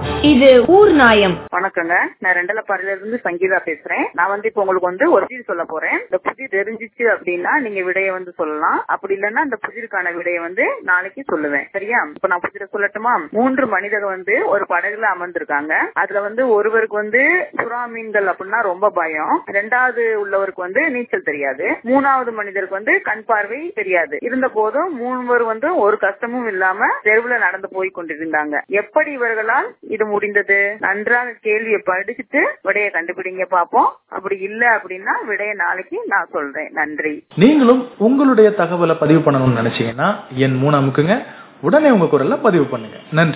இது ஊர் நாயம் வணக்கங்க நான் ரெண்டலப்பாறையில இருந்து சங்கீதா பேசுறேன் நான் வந்து இப்ப உங்களுக்கு வந்து ஒரு புதிர் சொல்ல போறேன் இந்த புதிர் தெரிஞ்சிச்சு அப்படின்னா நீங்க விடைய வந்து சொல்லலாம் அப்படி இல்லைன்னா அந்த புதிருக்கான விடைய வந்து நாளைக்கு சொல்லுவேன் சரியா இப்ப நான் புதிர சொல்லட்டுமா மூன்று மனிதர்கள் வந்து ஒரு படகுல அமர்ந்திருக்காங்க அதுல வந்து ஒருவருக்கு வந்து சுறா மீன்கள் அப்படின்னா ரொம்ப பயம் ரெண்டாவது உள்ளவருக்கு வந்து நீச்சல் தெரியாது மூணாவது மனிதருக்கு வந்து கண் பார்வை தெரியாது இருந்த போதும் மூணுவர் வந்து ஒரு கஷ்டமும் இல்லாம தெருவுல நடந்து போய் கொண்டிருந்தாங்க எப்படி இவர்களால் இது முடிந்தது நன்றாக கேள்வியை படிச்சுட்டு விடையை கண்டுபிடிங்க பாப்போம் அப்படி இல்ல அப்படின்னா விடைய நாளைக்கு நான் சொல்றேன் நன்றி நீங்களும் உங்களுடைய தகவலை பதிவு பண்ணணும்னு நினைச்சீங்கன்னா என் மூணு அமுக்குங்க உடனே உங்க குரல்ல பதிவு பண்ணுங்க நன்றி